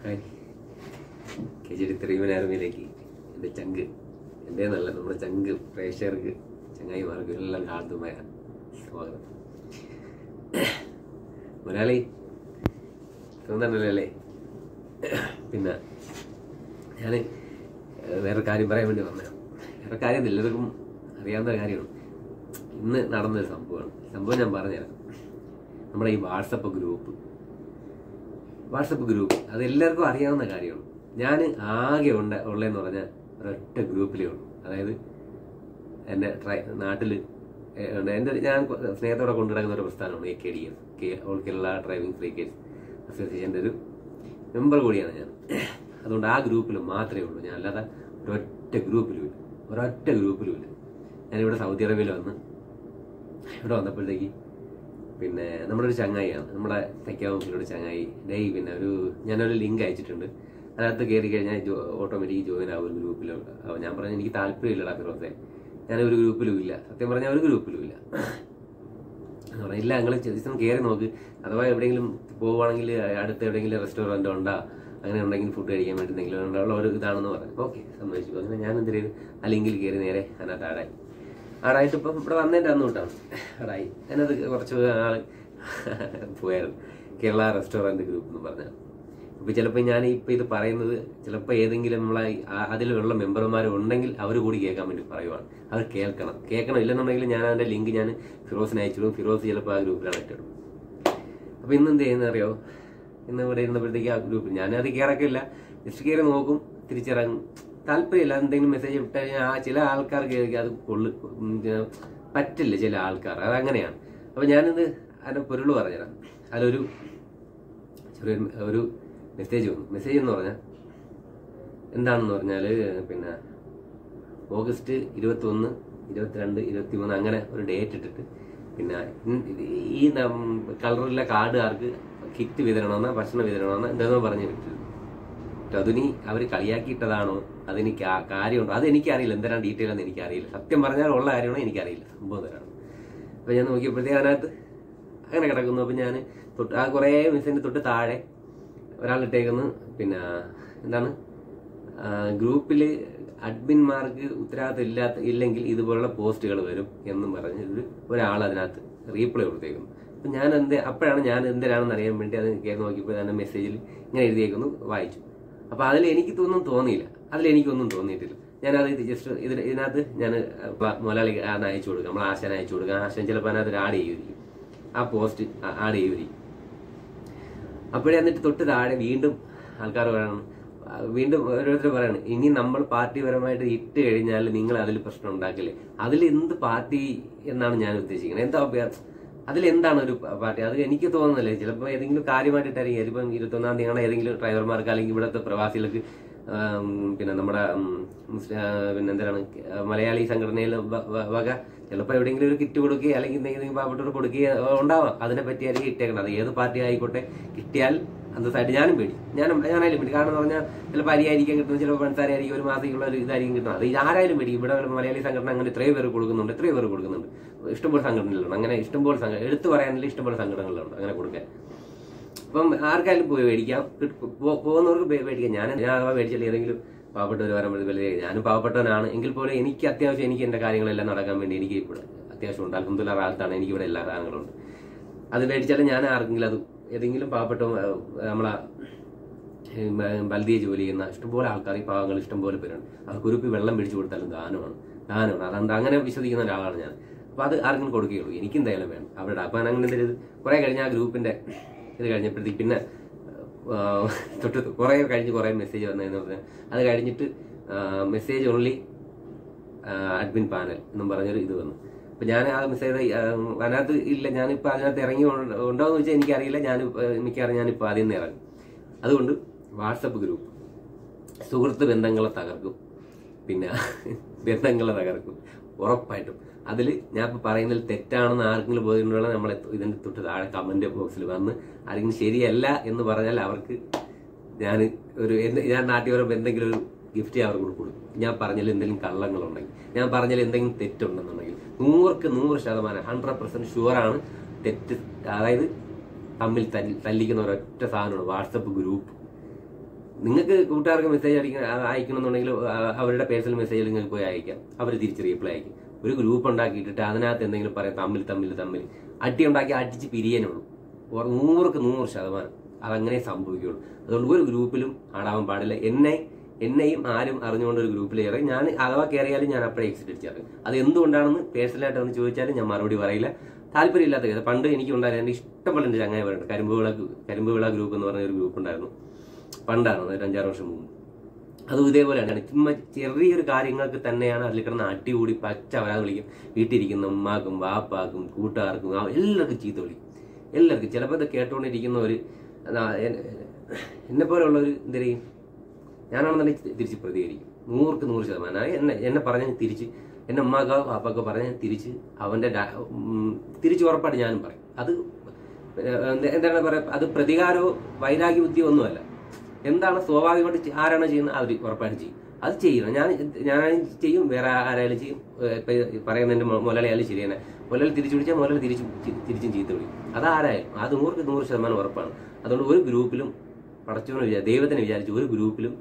hi K G D ത്രീമനാർമിയിലേക്ക് എൻ്റെ ചങ്ക് എൻ്റെ നല്ല നമ്മുടെ ചങ്ക് പ്രേക്ഷകർക്ക് ചങ്ങായിമാർക്ക് എല്ലാം കാലത്തുമായ സ്വാഗതം മലയാളി തോന്നണല്ലേ പിന്നെ ഞാൻ വേറെ കാര്യം പറയാൻ വേണ്ടി വന്നതാണ് വേറെ കാര്യം എല്ലാവർക്കും അറിയാവുന്ന കാര്യമാണ് ഇന്ന് നടന്നൊരു സംഭവമാണ് സംഭവം ഞാൻ പറഞ്ഞുതരാം നമ്മുടെ ഈ വാട്സപ്പ് ഗ്രൂപ്പ് വാട്സപ്പ് ഗ്രൂപ്പ് അത് എല്ലാവർക്കും അറിയാവുന്ന കാര്യമാണ് ഞാൻ ആകെ ഉണ്ട് ഉള്ളതെന്ന് പറഞ്ഞാൽ ഒരൊറ്റ ഗ്രൂപ്പിലേ ഉള്ളൂ അതായത് എൻ്റെ ട്രൈ നാട്ടിൽ എൻ്റെ ഞാൻ സ്നേഹത്തോടെ കൊണ്ടു നടക്കുന്ന ഒരു പ്രസ്ഥാനമാണ് A K D F K all Kerala driving freakers അസോസിയേഷൻ്റെ ഒരു മെമ്പർ കൂടിയാണ് ഞാൻ അതുകൊണ്ട് ആ ഗ്രൂപ്പിൽ മാത്രമേ ഉള്ളൂ ഞാൻ അല്ലാതെ ഒരൊറ്റ ഗ്രൂപ്പിലും ഇല്ല ഒരൊറ്റ ഗ്രൂപ്പിലും ഇല്ല ഞാനിവിടെ സൗദി അറേബ്യയിൽ വന്ന് ഇവിടെ വന്നപ്പോഴത്തേക്ക് പിന്നെ നമ്മുടെ ഒരു ചങ്ങായിയാണ് നമ്മുടെ തെക്കാവുമ്പിലൊരു ചങ്ങായി ഡേയ് പിന്നെ ഒരു ഞാനൊരു ലിങ്ക് അയച്ചിട്ടുണ്ട് അതിനകത്ത് കയറി കഴിഞ്ഞാൽ ഓട്ടോമാറ്റിക് ജോയിൻ ആവും ഒരു ഗ്രൂപ്പിൽ ഞാൻ പറഞ്ഞു എനിക്ക് താല്പര്യമില്ലടാ ഫിറോസെ ഞാൻ ഒരു ഗ്രൂപ്പിലും ഇല്ല സത്യം പറഞ്ഞാൽ ഒരു ഗ്രൂപ്പിലും ഇല്ല എന്ന് പറഞ്ഞാൽ ഇല്ല നിങ്ങൾ ജസ്റ്റ് കയറി നോക്ക് അഥവാ എവിടെയെങ്കിലും പോവുകയാണെങ്കിൽ അടുത്ത് എവിടെയെങ്കിലും റെസ്റ്റോറൻറ്റ് ഉണ്ടാ അങ്ങനെ ഉണ്ടെങ്കിൽ ഫുഡ് കഴിക്കാൻ വേണ്ടി എന്തെങ്കിലും ഉള്ള ഒരു ഇതാണെന്ന് പറഞ്ഞു ഓക്കെ സമ്മതിച്ചു അങ്ങനെ ഞാൻ എന്ത് ചെയ്തു ആ ലിങ്കിൽ കയറി നേരെ അതിനകത്ത് ആടായി ആടായിട്ട് ഇപ്പം ഇവിടെ വന്നതിൻ്റെ അന്ന് തൊട്ടാണ് ആടായി അതിനകത്ത് കുറച്ച് ആൾ പോയായിരുന്നു കേരള റെസ്റ്റോറൻറ്റ് ഗ്രൂപ്പ് എന്ന് പറഞ്ഞാൽ ഇപ്പം ചിലപ്പോൾ ഞാൻ ഇപ്പം ഇത് പറയുന്നത് ചിലപ്പോൾ ഏതെങ്കിലും നമ്മളെ ആ- അതിലുള്ള മെമ്പർമാർ ഉണ്ടെങ്കിൽ അവർ കൂടി കേൾക്കാൻ വേണ്ടി പറയുവാണ് അത് കേൾക്കണം കേൾക്കണം ഇല്ലെന്നുണ്ടെങ്കിൽ ഞാൻ അതിൻ്റെ ലിങ്ക് ഞാൻ ഫിറോസിന് അയച്ചിടും ഫിറോസ് ചിലപ്പോൾ ആ ഗ്രൂപ്പിലാണ് ഇട്ടിടും അപ്പോൾ ഇന്ന് എന്ത് ചെയ്യുന്നത് അറിയോ ഇന്ന് ഇവിടെ ഇരുന്നപ്പോഴത്തേക്ക് ആ ഗ്രൂപ്പിൽ ഞാനത് കയറൊക്കെ ഇല്ല ജസ്റ്റ് കയറി നോക്കും തിരിച്ചിറങ്ങും താല്പര്യമില്ല എന്തെങ്കിലും മെസ്സേജ് വിട്ട് കഴിഞ്ഞാൽ ആ ചില ആൾക്കാർക്ക് അത് കൊള്ളു ഉം, ഏർ, പറ്റില്ല ചില ആൾക്കാർ അത് അങ്ങനെയാണ് അപ്പോൾ ഞാനിത് അതിൻ്റെ പൊരുള് പറഞ്ഞുതരാം അതിലൊരു ചെറിയൊരു ഒരു മെസ്സേജ് വന്നു മെസ്സേജ് എന്ന് പറഞ്ഞാൽ എന്താണെന്ന് പറഞ്ഞാൽ പിന്നെ ഓഗസ്റ്റ് ഇരുപത്തൊന്ന് ഇരുപത്തിരണ്ട് ഇരുപത്തി മൂന്ന് അങ്ങനെ ഒരു ഡേറ്റ് ഇട്ടിട്ട് പിന്നെ ഇൻ- ഈ നം- കളറിലെ കാർഡുകാർക്ക് കിറ്റ് വിതരണമെന്ന ഭക്ഷണ വിതരണമെന്ന എന്താണെന്നോ പറഞ്ഞു വിട്ടത് അതിനി അവർ കളിയാക്കിയിട്ടതാണോ അതിന് കാ- കാര്യമുണ്ടോ അത് എനിക്കറിയില്ല എന്തിനാണ് ഡീറ്റെയിൽ എന്ന് എനിക്കറിയില്ല സത്യം പറഞ്ഞാൽ ഉള്ള കാര്യമാണോ എനിക്കറിയില്ല സംഭവം തരാണ് അപ്പൊ ഞാൻ നോക്കിയപ്പോഴത്തേക്ക് അതിനകത്ത് അങ്ങനെ കിടക്കുന്നു അപ്പൊ ഞാൻ തൊട്ട് ആ കുറേ മെസ്സേജിന്റെ തൊട്ട് താഴെ ഒരാളിട്ടേക്കുന്നു പിന്നെ എന്താണ് ഗ്രൂപ്പിൽ അഡ്മിന്മാർക്ക് ഉത്തരവാദിത്തം ഇല്ലാത്ത ഇല്ലെങ്കിൽ ഇതുപോലുള്ള പോസ്റ്റുകൾ വരും എന്നും പറഞ്ഞ് ഒരു ഒരാൾ അതിനകത്ത് റീപ്ലൈ കൊടുത്തേക്കുന്നു അപ്പൊ ഞാൻ എന്ത് അപ്പോഴാണ് ഞാൻ എന്തിനാണെന്ന് അറിയാൻ വേണ്ടി അത് കയറി നോക്കിയപ്പോൾ തന്നെ മെസ്സേജിൽ ഇങ്ങനെ എഴുതിയേക്കുന്നു വായിച്ചു അപ്പൊ അതിൽ എനിക്ക് ഒന്നും തോന്നിയില്ല അതിൽ എനിക്കൊന്നും തോന്നിയിട്ടില്ല ഞാൻ അത് ജസ്റ്റ് ഇതിൽ ഇതിനകത്ത് ഞാൻ മുതലാളി ആണ് അയച്ചു കൊടുക്കാം നമ്മൾ ആശാൻ അയച്ചു കൊടുക്കാം ആശാൻ ചിലപ്പോൾ അതിനകത്ത് ആഡ് ചെയ്യുമായിരിക്കും ആ പോസ്റ്റ് ആഡ് ചെയ്യുമായിരിക്കും അപ്പോഴേ എന്നിട്ട് തൊട്ട് താഴെ വീണ്ടും ആൾക്കാർ പറയണം ആ, വീണ്ടും ഓരോരുത്തർ പറയാണ് ഇനി നമ്മൾ പാർട്ടിപരമായിട്ട് ഇട്ട് കഴിഞ്ഞാൽ നിങ്ങൾ അതിൽ പ്രശ്നം ഉണ്ടാക്കില്ലേ അതിൽ എന്ത് പാർട്ടി എന്നാണ് ഞാൻ ഉദ്ദേശിക്കുന്നത് എന്താ ഉപ- അതിൽ എന്താണ് ഒരു പാർട്ടി അത് എനിക്ക് തോന്നുന്നില്ല ചിലപ്പോൾ ഏതെങ്കിലും കാര്യമായിട്ടായിരിക്കും ചിലപ്പം ഇരുപത്തൊന്നാം തീയതി ഏതെങ്കിലും ഡ്രൈവർമാർക്ക് അല്ലെങ്കിൽ ഇവിടുത്തെ പ്രവാസികൾക്ക് ആം, പിന്നെ നമ്മുടെ ഉം, മുസ്ലിം ആ, പിന്നെ എന്താണ് മലയാളി സംഘടനയിൽ വ- വ- വക ചിലപ്പോൾ എവിടെയെങ്കിലും ഒരു കിറ്റ് കൊടുക്കുകയോ അല്ലെങ്കിൽ എന്തെങ്കിലും പാവപ്പെട്ടവർ കൊടുക്കുകയോ ഉണ്ടാവാം അതിനെ പറ്റിയായിരിക്കും ഇട്ടേക്കണം അത് ഏത് പാർട്ടി ആയിക്കോട്ടെ കിട്ടിയാൽ അന്തസ്സായിട്ട് ഞാനും പേടി ഞാനും ഞാനായാലും പേടി കാരണം എന്ന് പറഞ്ഞാൽ ചിലപ്പോൾ അരിയായിരിക്കും കിട്ടുന്നത് ചിലപ്പോൾ പഞ്ചസാര ആയിരിക്കും ഒരു മാസത്തേക്കുള്ള ഒരു ഇതായിരിക്കും കിട്ടുന്നത് അത് ആരായാലും പേടി ഇവിടെ ഒരു മലയാളി സംഘടന അങ്ങനെ എത്രയോ പേര് കൊടുക്കുന്നുണ്ട് എത്രയോ പേര് കൊടുക്കുന്നുണ്ട് ഇഷ്ടംപോലെ സംഘടനകളുണ്ട് അങ്ങനെ ഇഷ്ടംപോലെ സംഘടന എടുത്തു പറയാനില്ല ഇഷ്ടംപോലെ സംഘടനകളുണ്ട് അങ്ങനെ കൊടുക്കാൻ അപ്പം ആർക്കായാലും പോയി മേടിക്കാം കിട്ട് പോ- പോകുന്നവർക്ക് പേ- മേടിക്കാം ഞാൻ ഞാൻ അഥവാ മേടിച്ചാൽ ഏതെങ്കിലും പാവപ്പെട്ടവർ വരുമ്പോൾ വലിയ ഞാനും പാവപ്പെട്ടവനാണ് എങ്കിൽ പോലും എനിക്ക് അത്യാവശ്യം എനിക്ക് എന്റെ കാര്യങ്ങളെല്ലാം നടക്കാൻ വേണ്ടി എനിക്ക് ഇവിടെ അത്യാവശ്യം ഉണ്ട് അൽഹംദുലില്ലാ റാഹത്താണ് എനിക്ക് ഇവിടെ എല്ലാ സാധനങ്ങളും ഉണ്ട് അത് മേടിച്ചാലും ഞാൻ ആർക്കെങ്കിലും അത് ഏതെങ്കിലും പാവപ്പെട്ട ഏഹ്, നമ്മളെ ഏഹ്, ബ- ബൽദിയെ ജോലി ചെയ്യുന്ന ഇഷ്ടംപോലെ ആൾക്കാർ ഈ പാവങ്ങൾ ഇഷ്ടംപോലെ പേരുണ്ട് അവർക്ക് ഒരു കുപ്പി വെള്ളം മേടിച്ചു കൊടുത്താലും ദാനമാണ് ദാനമാണ് അതുകൊണ്ട് അങ്ങനെ വിശ്വസിക്കുന്ന ഒരാളാണ് ഞാൻ അപ്പൊ അത് ആർക്കും കൊടുക്കുകയുള്ളൂ എനിക്ക് എന്തായാലും വേണം അവരുടെ അപ്പൊ ഞാൻ അങ്ങനെ എന്തെങ്കിലും കുറെ കഴിഞ്ഞ് ആ ഗ്രൂപ്പിന്റെ ഇത് കഴിഞ്ഞപ്പോഴത്തേക്ക് പിന്നെ ആ, തൊട്ട് കുറെ കഴിഞ്ഞ് കുറെ മെസ്സേജ് വന്നതെന്ന് പറഞ്ഞാൽ അത് കഴിഞ്ഞിട്ട് മെസ്സേജ് ഓൺലി അഡ്മിൻ പാനൽ എന്നും പറഞ്ഞൊരു ഇത് വന്നു അപ്പൊ ഞാൻ ആ മെസ്സേജ് അതിനകത്ത് ഇല്ല ഞാനിപ്പോ അതിനകത്ത് ഇറങ്ങി ഉണ്ടോ എന്ന് വെച്ചാൽ എനിക്കറിയില്ല ഞാൻ മിക്കവാറും ഞാനിപ്പോ ആദ്യം നിന്ന് ഇറങ്ങും അതുകൊണ്ട് വാട്സപ്പ് ഗ്രൂപ്പ് സുഹൃത്ത് ബന്ധങ്ങളെ തകർക്കും പിന്നെ ബന്ധങ്ങളെ തകർക്കും ഉറപ്പായിട്ടും അതിൽ ഞാൻ ഇപ്പൊ പറയുന്നതിൽ തെറ്റാണെന്ന് ആർക്കെങ്കിലും ബോധ്യമുണ്ടെങ്കിൽ നമ്മളെ ഇതിന്റെ തൊട്ട് താഴെ കമന്റ് ബോക്സിൽ വന്ന് ആരെങ്കിലും ശരിയല്ല എന്ന് പറഞ്ഞാൽ അവർക്ക് ഞാൻ ഒരു എന്ത്- ഞാൻ നാട്ടിൽ വരുമ്പോൾ എന്തെങ്കിലും ഒരു ഗിഫ്റ്റ് അവർക്ക് കൊടുക്കും ഞാൻ പറഞ്ഞതിൽ എന്തെങ്കിലും കള്ളങ്ങളുണ്ടെങ്കിൽ ഞാൻ പറഞ്ഞതിൽ എന്തെങ്കിലും തെറ്റുണ്ടെന്നുണ്ടെങ്കിൽ നൂറുക്ക് നൂറ് ശതമാനം ഹൺഡ്രഡ് പെർസെന്റ് ഷുവറാണ് തെറ്റ് അതായത് തമ്മിൽ തല്ലി- തല്ലിക്കുന്ന ഒരൊറ്റ സാധനമാണ് വാട്സപ്പ് ഗ്രൂപ്പ് നിങ്ങൾക്ക് കൂട്ടുകാർക്ക് മെസ്സേജ് അടിക്കണം ആ, അയക്കണമെന്നുണ്ടെങ്കിൽ ആ, അവരുടെ പേഴ്സണൽ മെസ്സേജ് നിങ്ങൾക്ക് പോയി അയക്കാം അവർ തിരിച്ച് റീപ്ലൈ അയക്കും ഒരു ഗ്രൂപ്പ് ഉണ്ടാക്കിയിട്ടിട്ട് അതിനകത്ത് എന്തെങ്കിലും പറയാം തമ്മിൽ തമ്മിൽ തമ്മിൽ അടി ഉണ്ടാക്കി അടിച്ച് പിരിയാനുള്ളൂ ഉറ- നൂറുക്ക് നൂറ് ശതമാനം അതങ്ങനെ സംഭവിക്കുള്ളൂ അതുകൊണ്ട് ഒരു ഗ്രൂപ്പിലും ആടാവാൻ പാടില്ല എന്നെ എന്നെയും ആരും അറിഞ്ഞുകൊണ്ട് ഒരു ഗ്രൂപ്പിൽ കയറി ഞാൻ അഥവാ കയറിയാലും ഞാൻ അപ്പോഴേ എക്സിറ്റ് അടിച്ചറിയും അത് എന്തുകൊണ്ടാണെന്ന് പേഴ്സണലായിട്ട് ഒന്ന് ചോദിച്ചാലും ഞാൻ മറുപടി പറയില്ല താല്പര്യമില്ലാത്ത കേസ് പണ്ട് എനിക്ക് ഉണ്ടായിരുന്നു എൻ്റെ ഇഷ്ടംപോലെ എൻ്റെ ചങ്ങായി പറയുന്നത് കരിമ്പ് വിള കരിമ്പ് വിള ഗ്രൂപ്പ് എന്ന് പറഞ്ഞ ഒരു ഗ്രൂപ്പ് ഉണ്ടായിരുന്നു പണ്ടാണ് ഒരു അഞ്ചാറ് വർഷം മുമ്പ് അതും ഇതേപോലെയാണ് ചുമ്മാ ചെറിയൊരു കാര്യങ്ങൾക്ക് തന്നെയാണ് അതിൽ കിടന്ന് അടികൂടി പച്ച വരാതെ വിളിക്കും വീട്ടിലിരിക്കുന്ന ഉമ്മാക്കും വാപ്പാക്കും കൂട്ടുകാർക്കും ആ എല്ലാവർക്കും ചീത്ത വിളിക്കും എല്ലാവർക്കും ചിലപ്പോൾ ഇത് കേട്ടുകൊണ്ടിരിക്കുന്ന ഒരു എന്നെ പോലെയുള്ളവർ എന്തിനേയും ഞാനാണെന്നുണ്ടെങ്കിൽ തിരിച്ച് പ്രതികരിക്കും നൂറുക്ക് നൂറ് ശതമാനം അത് എന്നെ എന്നെ പറഞ്ഞ തിരിച്ച് എന്നെ ഉമ്മാക്കോ പാപ്പൊക്കെ പറഞ്ഞ തിരിച്ച് അവന്റെ ഡാ- ഉം, തിരിച്ച് ഉറപ്പായിട്ട് ഞാനും പറയും അത് എന്ത- എന്താണ് പറയാ അത് പ്രതികാരമോ വൈരാഗ്യ ബുദ്ധിയോ ഒന്നുമല്ല എന്താണ് സ്വാഭാവികമായിട്ട് ചെ- ആരാണോ ചെയ്യുന്നത് അവർ ഉറപ്പായിട്ട് ചെയ്യും അത് ചെയ്യണം ഞാൻ ഞാനാണെങ്കിൽ ചെയ്യും വേറെ ആരായാലും ചെയ്യും ഏഹ് ഇപ്പൊ ഈ പറയുന്നതിന്റെ മുതലാളിയാലും ശരി തന്നെ മുതലാളി തിരിച്ചു പിടിച്ചാൽ മുതലാളി തിരിച്ചു തിരിച്ചും ചീത്ത വിളിക്കും അതാരായാലും അത് നൂറുക്ക് നൂറ് ശതമാനം ഉറപ്പാണ് അതുകൊണ്ട് ഒരു ഗ്രൂപ്പിലും പടച്ചോന്ന് വിചാരിച്ചു ദൈവത്തിനെ വിചാരിച്ചു ഒരു ഗ്രൂപ്പിലും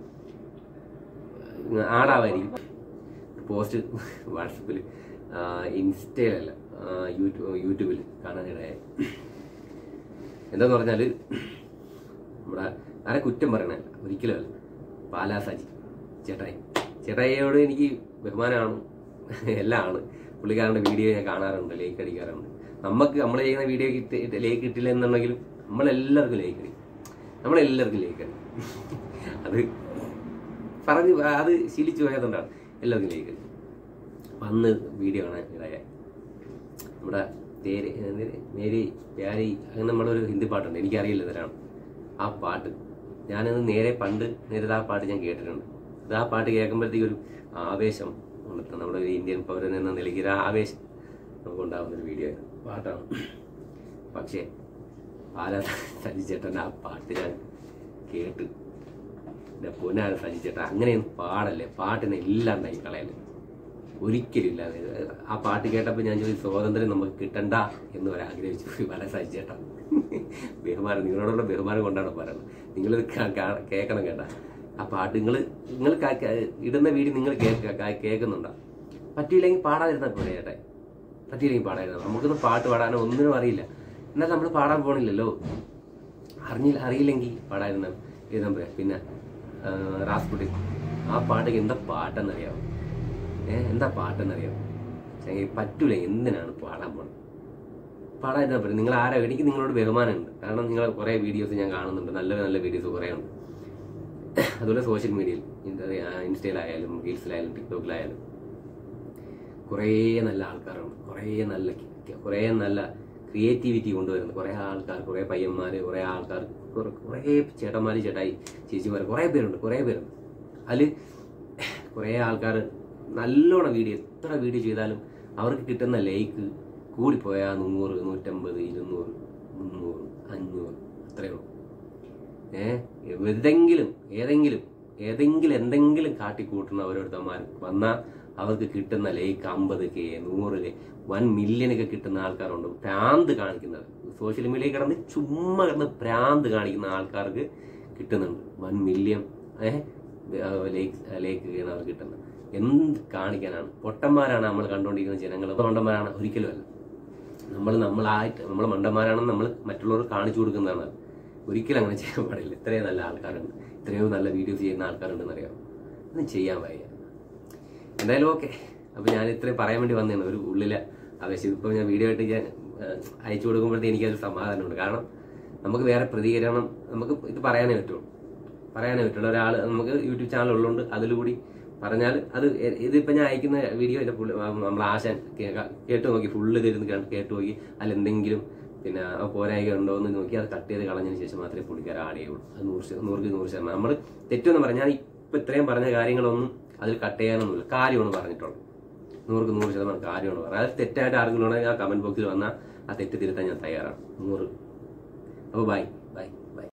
ആടാവായിരിക്കും പോസ്റ്റ് വാട്സപ്പിൽ ഇൻസ്റ്റയിലല്ല യൂട്യൂബ് യൂട്യൂബിൽ കാണാനിടയായി എന്താന്ന് പറഞ്ഞാൽ നമ്മുടെ ആരെ കുറ്റം പറയണല്ല ഒരിക്കലും അല്ല പാലാ സജി ചേട്ടായി ചേട്ടായിയോട് എനിക്ക് ബഹുമാനമാണ് എല്ലാം ആണ് പുള്ളിക്കാരൻ്റെ വീഡിയോ ഞാൻ കാണാറുണ്ട് ലേക്ക് അടിക്കാറുണ്ട് നമുക്ക് നമ്മൾ ചെയ്യുന്ന വീഡിയോ കിട്ടി ലേക്ക് കിട്ടില്ല എന്നുണ്ടെങ്കിലും നമ്മളെല്ലാവർക്കും ലേക്ക് അടിക്കും നമ്മളെല്ലാവർക്കും ലേക്ക് അടിക്കും അത് പറഞ്ഞ് അത് ശീലിച്ചു പോയതുകൊണ്ടാണ് എല്ലാവർക്കും ലേക്ക് അടിക്കും അപ്പം അന്ന് വീഡിയോ കാണാൻ ഇടയായി നമ്മുടെ തേര് എന്തിന് മേരി പ്യാരി അങ്ങനെ നമ്മുടെ ഒരു ഹിന്ദി പാട്ടുണ്ട് എനിക്കറിയില്ല ഇതിലാണ് ആ പാട്ട് ഞാനത് നേരെ പണ്ട് നേരത്തെ ആ പാട്ട് ഞാൻ കേട്ടിട്ടുണ്ട് അത് ആ പാട്ട് കേൾക്കുമ്പോഴത്തേക്ക് ഒരു ആവേശം ഉണർത്തും നമ്മുടെ ഒരു ഇന്ത്യൻ പൗരൻ എന്ന നിലയ്ക്ക് ഒരു ആവേശം നമുക്ക് ഉണ്ടാകുന്ന ഒരു വീഡിയോ ആയിരുന്നു പാട്ടാണ് പക്ഷേ ആല സജിച്ചേട്ടൻ്റെ ആ പാട്ട് ഞാൻ കേട്ട് എൻ്റെ പൊന്നാണ് സജിച്ചേട്ടൻ അങ്ങനെയൊന്നും പാടല്ലേ പാട്ടിനെ ഇല്ലാണ്ടായി കളയല്ലേ ഒരിക്കലും ഇല്ലാതെ ആ പാട്ട് കേട്ടപ്പോൾ ഞാൻ ചോദിച്ചു സ്വാതന്ത്ര്യം നമുക്ക് കിട്ടണ്ട എന്ന് വരെ ആഗ്രഹിച്ചു പോയി പല സഹിച്ചേട്ടാ ബഹുമാനം നിങ്ങളോടുള്ള ബഹുമാനം കൊണ്ടാണ് പറയുന്നത് നിങ്ങളിത് കാ- കാ- കേൾക്കണം കേട്ടാ ആ പാട്ട് നിങ്ങൾ നിങ്ങൾ കാ- കാ- ഇടുന്ന വീഡിയോ നിങ്ങൾ കേൾക്കുക കാ- കേൾക്കുന്നുണ്ടോ പറ്റിയില്ലെങ്കിൽ പാടാതിരുന്നാൽ പോലെ ചേട്ടാ പറ്റിയില്ലെങ്കിൽ പാടാതിരുന്ന നമുക്കൊന്നും പാട്ട് പാടാനോ ഒന്നിനും അറിയില്ല എന്നാൽ നമ്മൾ പാടാൻ പോണില്ലല്ലോ അറിഞ്ഞില്ല അറിയില്ലെങ്കിൽ പാടായിരുന്ന എഴുതാൻ പറയാം പിന്നെ റാസ്പുട്ടി ആ പാട്ടൊക്കെ എന്താ പാട്ടെന്നറിയാമോ ഏ എന്താ പാട്ടെന്നറിയാമോ ചങ്ങ പറ്റൂല എന്തിനാണ് പാടാൻ പോണത് പാടാൻ എന്താ പറയുക നിങ്ങൾ ആരാ എനിക്ക് നിങ്ങളോട് ബഹുമാനമുണ്ട് കാരണം നിങ്ങൾ കുറേ വീഡിയോസ് ഞാൻ കാണുന്നുണ്ട് നല്ല നല്ല വീഡിയോസ് കുറേ ഉണ്ട് അതുപോലെ സോഷ്യൽ മീഡിയയിൽ ഇൻസ്റ്റയിലായാലും റീൽസിലായാലും ടിക്ടോക്കിലായാലും കുറേ നല്ല ആൾക്കാരുണ്ട് കുറേ നല്ല കുറേ നല്ല ക്രിയേറ്റിവിറ്റി കൊണ്ടുവരുന്ന കുറേ ആൾക്കാർ കുറേ പയ്യന്മാർ കുറേ ആൾക്കാർ കുറെ- കുറേ ചേട്ടന്മാർ ചേട്ടായി ചേച്ചിമാർ കുറേ പേരുണ്ട് കുറേ പേരുണ്ട് അതിൽ കുറേ ആൾക്കാർ നല്ലോണം വീഡിയോ എത്ര വീഡിയോ ചെയ്താലും അവർക്ക് കിട്ടുന്ന ലൈക്ക് കൂടിപ്പോയാൽ നൂറ് നൂറ്റമ്പത് ഇരുന്നൂറ് മുന്നൂറ് അഞ്ഞൂറ് അത്രയേ ഉള്ളൂ ഏ ഏതെങ്കിലും ഏതെങ്കിലും ഏതെങ്കിലും എന്തെങ്കിലും കാട്ടിക്കൂട്ടുന്ന ഓരോരുത്തന്മാർ വന്നാൽ അവർക്ക് കിട്ടുന്ന ലൈക്ക് അമ്പത് കെ നൂറ് കെ വൺ മില്യനൊക്കെ കിട്ടുന്ന ആൾക്കാരുണ്ട് ഭ്രാന്ത് കാണിക്കുന്നത് സോഷ്യൽ മീഡിയയിൽ കിടന്ന് ചുമ്മാ കിടന്ന് ഭ്രാന്ത് കാണിക്കുന്ന ആൾക്കാർക്ക് കിട്ടുന്നുണ്ട് വൺ മില്യൺ ഏഹ് ലേക്ക് ലേക്ക് അവർക്ക് കിട്ടുന്നത് എന്ത് കാണിക്കാനാണ് പൊട്ടന്മാരാണ് നമ്മൾ കണ്ടുകൊണ്ടിരിക്കുന്ന ജനങ്ങൾ പൊട്ടന്മാരാണ് ഒരിക്കലും അല്ല നമ്മൾ നമ്മളായിട്ട് നമ്മൾ മണ്ടന്മാരാണെന്ന് നമ്മൾ മറ്റുള്ളവർ കാണിച്ചു കൊടുക്കുന്നതാണ് ഒരിക്കലും അങ്ങനെ ചെയ്യാൻ പാടില്ല ഇത്രയും നല്ല ആൾക്കാരുണ്ട് ഇത്രയോ നല്ല വീഡിയോസ് ചെയ്യുന്ന ആൾക്കാരുണ്ടെന്ന് അറിയാം ഒന്നും ചെയ്യാൻ വയ്യ എന്തായാലും ഓക്കെ അപ്പോൾ ഞാൻ ഇത്രയും പറയാൻ വേണ്ടി വന്നതാണ് ഒരു ഉള്ളിലെ ആവേശം ഇപ്പോൾ ഞാൻ വീഡിയോ ആയിട്ട് ഞാൻ ഏഹ്, അയച്ചു കൊടുക്കുമ്പോഴത്തേക്ക് എനിക്കൊരു സമാധാനമുണ്ട് കാരണം നമുക്ക് വേറെ പ്രതികരണം നമുക്ക് ഇത് പറയാനേ പറ്റുള്ളൂ പറയാനേ പറ്റുള്ളൂ ഒരാൾ നമുക്ക് യൂട്യൂബ് ചാനൽ ഉള്ളതുകൊണ്ട് അതിലുകൂടി പറഞ്ഞാൽ അത് എ- ഇതിപ്പോ ഞാൻ അയക്കുന്ന വീഡിയോ എൻ്റെ ഫുള്ള് നമ്മൾ ആശാൻ കേൾക്കാം കേട്ട് നോക്കി ഫുള്ള് ഇതിരുന്ന് കണ്ട് കേട്ട് നോക്കി അതിൽ എന്തെങ്കിലും പിന്നെ ആ പോരായിക ഉണ്ടോ എന്ന് നോക്കി അത് കട്ട് ചെയ്ത് കളഞ്ഞതിന് ശേഷം മാത്രമേ പുള്ളിക്കാരൻ ആഡ് ചെയ്യുള്ളൂ അത് നൂറ് ശത- നൂറുക്ക് നൂറ് ശതമാനം നമ്മൾ തെറ്റൊന്നും പറഞ്ഞാൽ ഞാൻ ഇപ്പൊ ഇത്രയും പറഞ്ഞ കാര്യങ്ങളൊന്നും അതിൽ കട്ട് ചെയ്യാനൊന്നുമില്ല കാര്യമാണ് പറഞ്ഞിട്ടുള്ളത് നൂറുക്ക് നൂറ് ശതമാനം കാര്യമാണ് പറഞ്ഞത് അത് തെറ്റായിട്ട് ആർക്കെങ്കിലും ഉണ്ടെങ്കിൽ ആ കമന്റ് ബോക്സിൽ വന്നാൽ ആ തെറ്റ് തിരുത്താൻ ഞാൻ തയ്യാറാണ് നൂറ് അപ്പോൾ ബൈ ബൈ